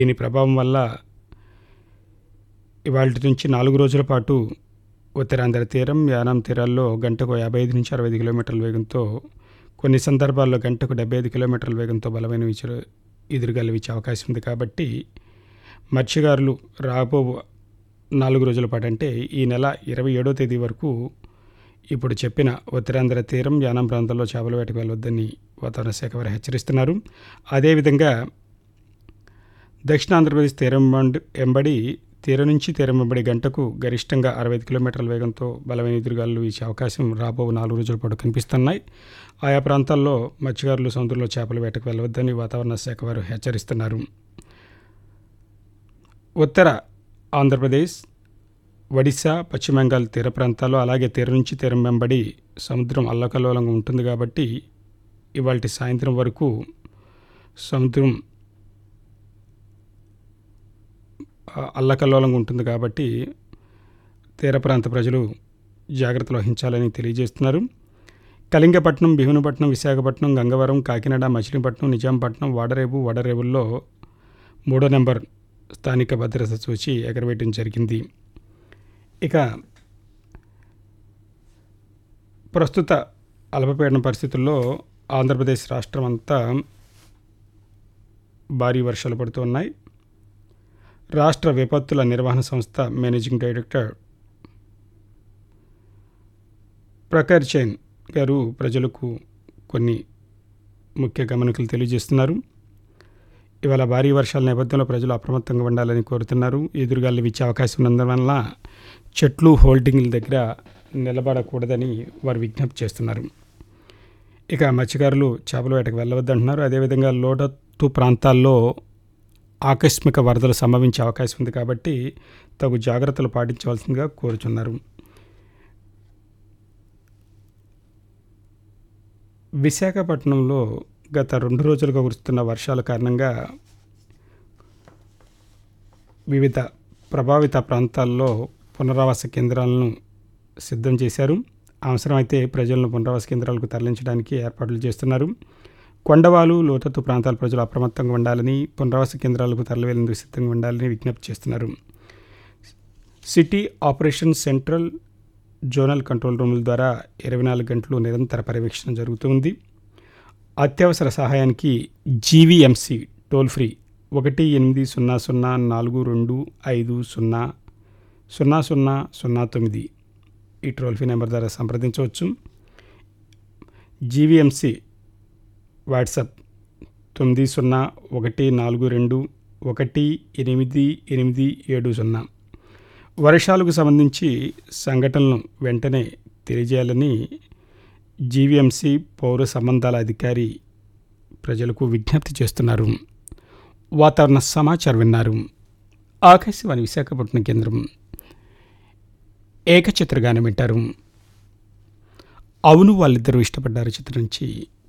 దీని ప్రభావం వల్ల ఇవాళ నుంచి నాలుగు రోజుల పాటు ఉత్తరాంధ్ర తీరం యానాం తీరాల్లో గంటకు యాభై ఐదు నుంచి అరవై ఐదు కిలోమీటర్ల వేగంతో కొన్ని సందర్భాల్లో గంటకు డెబ్బై ఐదు కిలోమీటర్ల వేగంతో బలమైన విచరు ఎదురుగాలు వీచే అవకాశం ఉంది కాబట్టి మత్స్యకారులు రాబో నాలుగు రోజుల పాటు అంటే ఈ నెల ఇరవై ఏడో తేదీ వరకు ఇప్పుడు చెప్పిన ఉత్తరాంధ్ర తీరం యానం ప్రాంతాల్లో చేపల వేటకు వెళ్ళొద్దని వాతావరణ శాఖ వారు హెచ్చరిస్తున్నారు అదేవిధంగా దక్షిణ ఆంధ్రప్రదేశ్ తీరం వెంబడి- వెంబడి తీరం నుంచి తీరం వెంబడి గంటకు గరిష్టంగా అరవై ఐదు కిలోమీటర్ల వేగంతో బలమైన ఎదురుగాలు వీచే అవకాశం రాబో నాలుగు రోజుల పాటు కనిపిస్తున్నాయి ఆయా ప్రాంతాల్లో మత్స్యకారులు సముద్రంలో చేపల వేటకు వెళ్ళవద్దని వాతావరణ శాఖ వారు హెచ్చరిస్తున్నారు ఉత్తర ఆంధ్రప్రదేశ్ ఒడిశా పశ్చిమ బెంగాల్ తీర ప్రాంతాల్లో అలాగే తీరం నుంచి తీరం వెంబడి సముద్రం అల్లకల్లోలంగా ఉంటుంది కాబట్టి ఇవాళ సాయంత్రం వరకు సముద్రం ఆ, అల్లకల్లోలంగా ఉంటుంది కాబట్టి తీర ప్రాంత ప్రజలు జాగ్రత్తలు వహించాలని తెలియజేస్తున్నారు కళింగపట్నం భీమునిపట్నం విశాఖపట్నం గంగవరం కాకినాడ మచిలీపట్నం నిజాంపట్నం వాడరేవు వడరేవుల్లో మూడో నెంబర్ స్థానిక భద్రత సూచి ఎగరవేయడం జరిగింది ఇక ప్రస్తుత అల్పపీడన పరిస్థితుల్లో ఆంధ్రప్రదేశ్ రాష్ట్రం అంతా భారీ వర్షాలు పడుతున్నాయి రాష్ట్ర విపత్తుల నిర్వహణ సంస్థ మేనేజింగ్ డైరెక్టర్ ప్రఖర్ చైన్ గారు ప్రజలకు కొన్ని ముఖ్య గమనికలు తెలియజేస్తున్నారు ఇవాళ భారీ వర్షాల నేపథ్యంలో ప్రజలు అప్రమత్తంగా ఉండాలని కోరుతున్నారు ఎదురుగాలు ఇచ్చే అవకాశం ఉన్నందువల్ల చెట్లు హోల్డింగ్ల దగ్గర నిలబడకూడదని వారు విజ్ఞప్తి చేస్తున్నారు ఇక మత్స్యకారులు చేపల వేటకు వెళ్ళవద్దంటున్నారు అదేవిధంగా లోతట్టు ప్రాంతాల్లో ఆకస్మిక వరదలు సంభవించే అవకాశం ఉంది కాబట్టి తగు జాగ్రత్తలు పాటించవలసిందిగా కోరుచున్నారు విశాఖపట్నంలో గత రెండు రోజులుగా కురుస్తున్న వర్షాల కారణంగా వివిధ ప్రభావిత ప్రాంతాల్లో పునరావాస కేంద్రాలను సిద్ధం చేశారు అవసరమైతే ప్రజలను పునరావాస కేంద్రాలకు తరలించడానికి ఏర్పాట్లు చేస్తున్నారు కొండవాలు లోతత్తు ప్రాంతాల ప్రజలు అప్రమత్తంగా ఉండాలని పునరావాస కేంద్రాలకు తరలివేలేందుకు సిద్ధంగా ఉండాలని విజ్ఞప్తి చేస్తున్నారు city operation central zonal control రూముల ద్వారా ఇరవై నాలుగు గంటలు నిరంతర పర్యవేక్షణ జరుగుతుంది అత్యవసర సహాయానికి జీవీఎంసీ టోల్ ఫ్రీ ఒకటి ఎనిమిది సున్నా సున్నా నాలుగు రెండు ఐదు సున్నా సున్నా సున్నా సున్నా తొమ్మిది ఈ టోల్ ఫ్రీ నెంబర్ ద్వారా సంప్రదించవచ్చు జీవీఎంసీ వాట్సాప్ తొమ్మిది సున్నా ఒకటి నాలుగు రెండు ఒకటి ఎనిమిది ఎనిమిది ఏడు సున్నా వర్షాలకు సంబంధించి సంఘటనలను వెంటనే తెలియజేయాలని జీవీఎంసీ పౌర సంబంధాల అధికారి ప్రజలకు విజ్ఞప్తి చేస్తున్నారు వాతావరణ సమాచారం విన్నారు ఆకాశవాణి విశాఖపట్నం కేంద్రం ఏకచిత్రగానం వింటారు అవును వాళ్ళిద్దరూ ఇష్టపడ్డారు చిత్రం నుంచి